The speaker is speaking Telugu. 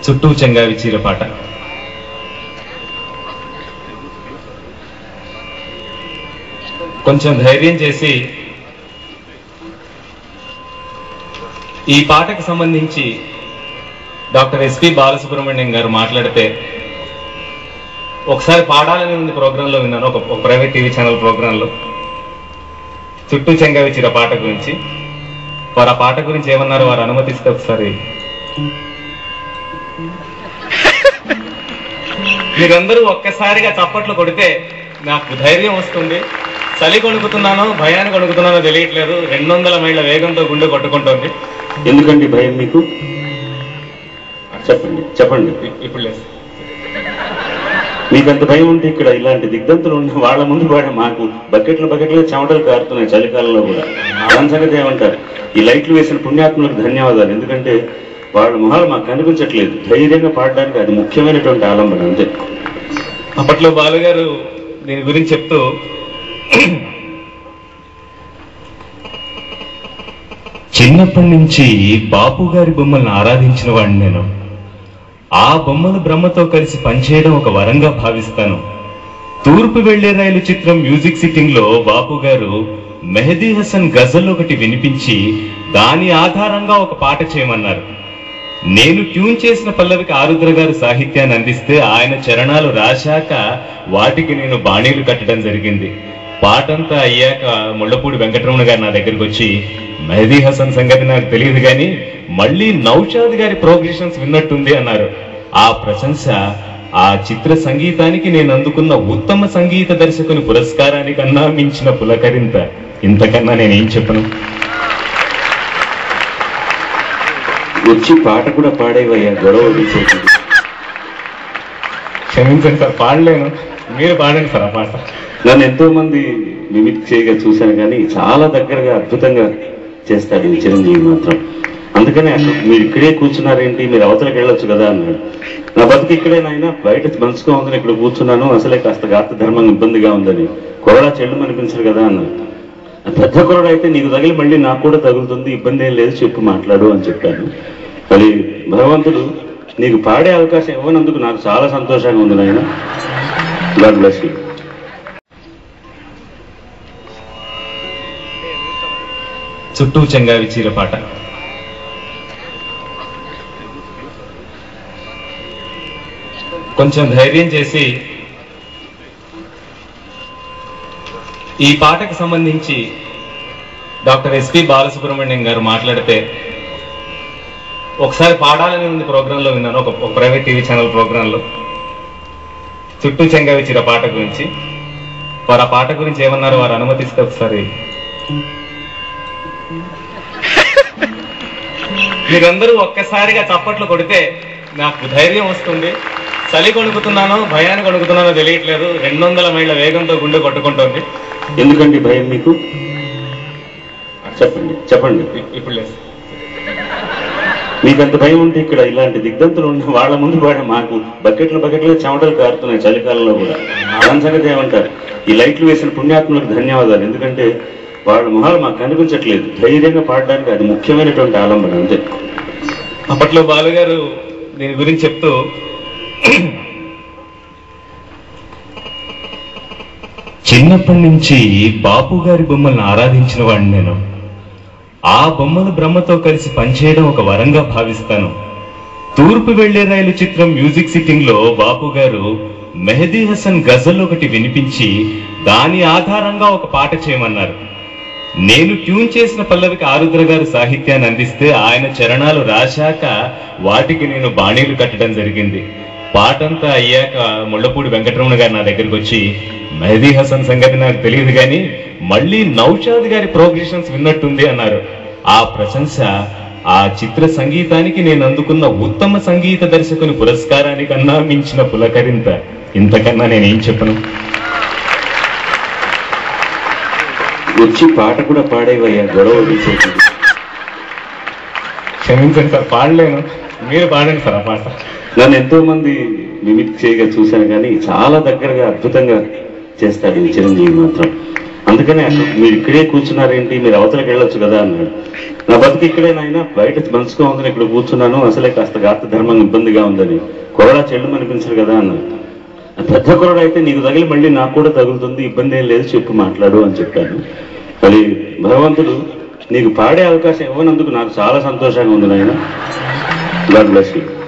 చుట్టూ చెంగావి చీర పాట కొంచెం ధైర్యం చేసి ఈ పాటకు సంబంధించి డాక్టర్ ఎస్పి బాలసుబ్రహ్మణ్యం గారు మాట్లాడితే ఒకసారి పాడాలని ఉంది ప్రోగ్రాంలో విన్నాను ఒక ఒక ప్రైవేట్ టీవీ ఛానల్ ప్రోగ్రాంలో చుట్టూ చెంగావి చీర పాట గురించి వారు ఆ పాట గురించి ఏమన్నారు వారు అనుమతిస్తే ఒకసారి మీరందరూ ఒక్కసారిగా చప్పట్లు కొడితే నాకు ధైర్యం వస్తుంది చలి కొనుకుతున్నానో భయాన్ని కొనుకుతున్నానో తెలియట్లేదు రెండు వందల మైళ్ళ వేగంతో గుండె కొట్టుకుంటోంది ఎందుకండి భయం మీకు చెప్పండి చెప్పండి ఇ- ఇప్పుడు లేదు మీకు అంత భయం ఉంటే ఇక్కడ ఇలాంటి దిగ్ధంతులు ఉన్న వాళ్ళ ముందు కూడా మాకు బకెట్లు బకెట్లు చెమటలు కారుతున్నాయి చలికాలంలో కూడా దాని సంగతి ఏమంటారు ఈ లైట్లు వేసిన పుణ్యాత్ములకు ధన్యవాదాలు ఎందుకంటే వాళ్ళ మొహాలు మాకు కనిపించట్లేదు ధైర్యంగా పాడడానికి అది ముఖ్యమైనటువంటి ఆలంబన అంతే అప్పట్లో బాలుగారు దీని గురించి చెప్తూ చిన్నప్పటి నుంచి బాపు గారి బొమ్మలను ఆరాధించిన వాడిని నేను ఆ బొమ్మలు బ్రహ్మతో కలిసి పనిచేయడం ఒక వరంగా భావిస్తాను తూర్పు వెళ్లే రైలు చిత్రం మ్యూజిక్ సిట్టింగ్ లో బాపు గారు మెహదీ హసన్ గజల్ ఒకటి వినిపించి దాని ఆధారంగా ఒక పాట చేయమన్నారు నేను ట్యూన్ చేసిన పల్లవికి ఆరుద్ర గారు సాహిత్యాన్ని అందిస్తే ఆయన చరణాలు రాశాక వాటికి నేను బాణీలు కట్టడం జరిగింది పాటంతా అయ్యాక ముళ్ళపూడి వెంకటరమణ గారు నా దగ్గరికి వచ్చి మెహదీ హసన్ సంగతి నాకు తెలియదు కానీ మళ్ళీ నౌషాద్ గారి ప్రోగ్రెషన్స్ విన్నట్టుంది అన్నారు ఆ ప్రశంస ఆ చిత్ర సంగీతానికి నేను అందుకున్న ఉత్తమ సంగీత దర్శకుని పురస్కారానికన్నా మించిన పులకరింత ఇంతకన్నా నేనేం చెప్పను వచ్చి పాట కూడా పాడేవయ్యా గొడవ విసేసి క్షమించండి సార్ పాడలేను మీరు పాడండి సార్ ఆ పాట నన్ను ఎంతో మంది మిమిక్ చేయగా చూశాను కానీ చాలా దగ్గరగా అద్భుతంగా చేస్తాడు ఈ చిరంజీవి మాత్రం అందుకనే అసలు మీరు ఇక్కడే కూర్చున్నారేంటి మీరు అవతలకి వెళ్ళొచ్చు కదా అన్నాడు నా బతుకు ఇక్కడే నాయన బయట మనసుగా ఉందని ఇక్కడ కూర్చున్నాను అసలే కాస్త గాత ధర్మం ఇబ్బందిగా ఉందని కొరడా చెల్లు అనిపించరు కదా అన్నాడు ఆ పెద్ద కొరడ అయితే నీకు తగిలి మళ్ళీ నాకు కూడా తగులుతుంది ఇబ్బంది ఏం లేదు చెప్పు మాట్లాడు అని చెప్పాను మరి భగవంతుడు నీకు పాడే అవకాశం ఇవ్వనందుకు నాకు చాలా సంతోషంగా ఉంది నాయన గాడ్ బ్లెస్ యూ చుట్టూ చెంగావి చీర పాట కొంచెం ధైర్యం చేసి ఈ పాటకు సంబంధించి డాక్టర్ ఎస్పి బాలసుబ్రహ్మణ్యం గారు మాట్లాడితే ఒకసారి పాడాలని ఉంది ప్రోగ్రాంలో విన్నాను ఒక ఒక ప్రైవేట్ టీవీ ఛానల్ ప్రోగ్రాంలో చుట్టూ చెంగావి చీర పాట గురించి వారు ఆ పాట గురించి ఏమన్నారు వారు అనుమతిస్తే ఒకసారి మీరందరూ ఒక్కసారిగా చప్పట్లు కొడితే నాకు ధైర్యం వస్తుంది చలి కొనుకుతున్నానో భయాన్ని కొనుకుతున్నానో తెలియట్లేదు రెండు వందల మైళ్ళ వేగంతో గుండె కొట్టుకుంటోంది ఎందుకండి భయం మీకు చెప్పండి చెప్పండి ఇ- ఇప్పుడు లేదు మీకు అంత భయం ఉంటే ఇక్కడ ఇలాంటి దిగ్ధంతులు ఉన్న వాళ్ళ ముందు కూడా మాకు బకెట్లు బకెట్లు చెమటలు కారుతున్నాయి చలికాలంలో కూడా దాని సంగతి ఏమంటారు ఈ లైట్లు వేసిన పుణ్యాత్ములకు ధన్యవాదాలు ఎందుకంటే వాళ్ళ మొహాలు మాకు కనిపించట్లేదు ధైర్యంగా పాడడానికి అది ముఖ్యమైనటువంటి ఆలంబన అంతే అప్పట్లో బాలుగారు దీని గురించి చెప్తూ చిన్నప్పటి నుంచి బాపు గారి బొమ్మలను ఆరాధించిన వాడిని నేను ఆ బొమ్మలు బ్రహ్మతో కలిసి పనిచేయడం ఒక వరంగా భావిస్తాను తూర్పు వెళ్లే రైలు చిత్రం మ్యూజిక్ సిట్టింగ్ లో బాపు గారు మెహదీ హసన్ గజల్ ఒకటి వినిపించి దాని ఆధారంగా ఒక పాట చేయమన్నారు నేను ట్యూన్ చేసిన పల్లవికి ఆరుద్ర గారు సాహిత్యాన్ని అందిస్తే ఆయన చరణాలు రాశాక వాటికి నేను బాణీలు కట్టడం జరిగింది పాటంతా అయ్యాక ముళ్ళపూడి వెంకటరమణ గారు నా దగ్గరికి వచ్చి మెహదీ హసన్ సంగతి నాకు తెలియదు కానీ మళ్ళీ నౌషాద్ గారి ప్రోగ్రెషన్స్ విన్నట్టుంది అన్నారు ఆ ప్రశంస ఆ చిత్ర సంగీతానికి నేను అందుకున్న ఉత్తమ సంగీత దర్శకుని పురస్కారానికన్నా మించిన పులకరింత ఇంతకన్నా నేనేం చెప్పను వచ్చి పాట కూడా పాడేవయ్యా గొడవ విసేసి క్షమించండి సార్ పాడలేను మీరు పాడండి సార్ ఆ పాట నన్ను ఎంతో మంది మిమిక్ చేయగా చూశాను కానీ చాలా దగ్గరగా అద్భుతంగా చేస్తాడు ఈ చిరంజీవి మాత్రం అందుకనే అక్కడ మీరు ఇక్కడే కూర్చున్నారేంటి మీరు అవతలకి వెళ్ళొచ్చు కదా అన్నాడు నా బతుకు ఇక్కడే నాయన బయట మనసుగా ఉందని ఇక్కడ కూర్చున్నాను అసలే కాస్త గాత ధర్మం ఇబ్బందిగా ఉందని కొరడా చెల్లు అనిపించరు కదా అన్నాడు ఆ పెద్ద కొరడ అయితే నీకు తగిలి మళ్ళీ నాకు కూడా తగులుతుంది ఇబ్బంది ఏం లేదు చెప్పు మాట్లాడు అని చెప్పాను మరి భగవంతుడు నీకు పాడే అవకాశం ఇవ్వనందుకు నాకు చాలా సంతోషంగా ఉంది నాయన గాడ్ బ్లెస్ యూ